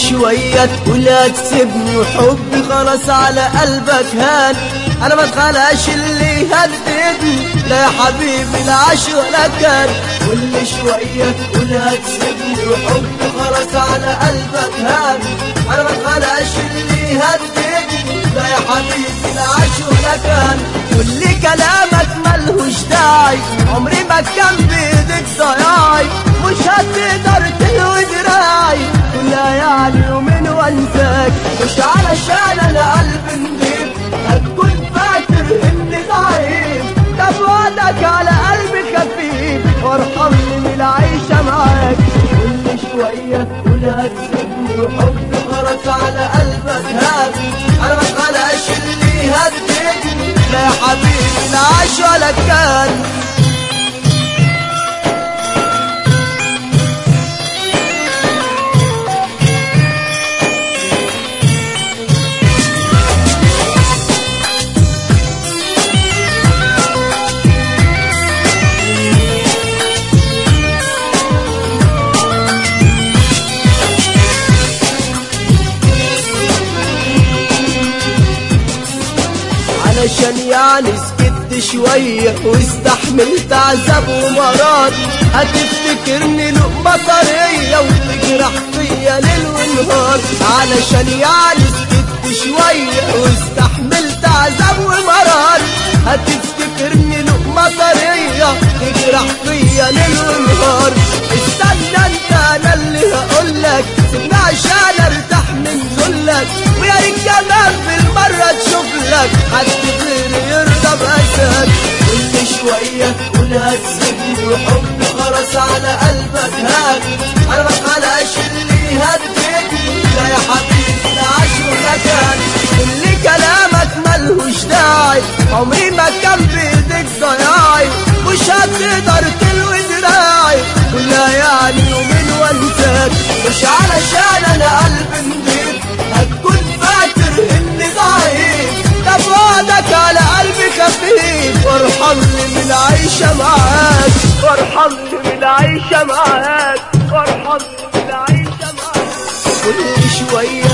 شوية تقول هتسيبني وحبي خلاص على قلبك هان انا ما اتخلقش اللي يهددني لا يا حبيبي لا عاش ولا كان كل شوية تقول هتسيبني وحبي خلاص على قلبك هان انا ما اتخلقش اللي يهددني لا يا حبيبي لا عاش ولا كان كل كلامك ملهوش داعي عمري ما كان بايدك ضياعي مش هتقدر تلوي دراعي كلها يعني يومين وانساك مش علشان انا قلبي نضيف هتكون فاكر اني ضعيف طب وعدك على قلبي خفيف وارحمني من العيشة معاك كل شوية تقول هتسيبني وحبي خلاص على قلبك هادي انا ما اتخلقش اللي يهددني لا يا حبيبي لا عاش ولا كان علشان يعني سكت شوية واستحملت عذاب ومرار هتفتكرني لقمة طرية وتجرح فيا ليل ونهار علشان يعني سكت شوية واستحملت عذاب ومرار هتفتكرني لقمة طرية تجرح فيا ليل ونهار استنى انت انا اللي هقولك سيبني عشان ارتاح من ذلك ويا ريت كمان بالمرة تشوف لك حد غيري يرضى بأسك كل شوية تقول هتسيبني وحب خلاص على قلبك هادي انا ما اتخلقش اللي يهددني لا يا حبيبي لا عاش ولا كان كل كلامك ملهوش داعي عمري ما كان بايدك ضياعي مش هتقدر تلوي دراعي كلها يعني يومين وانساك مش علشان انا قلبي نضيف هتكون فاكر اني ضعيف طب وعدك على قلبي خفيف وارحمني من العيشة معاك وارحمني من العيشة معاك وارحمني من العيشة معاك كل شوية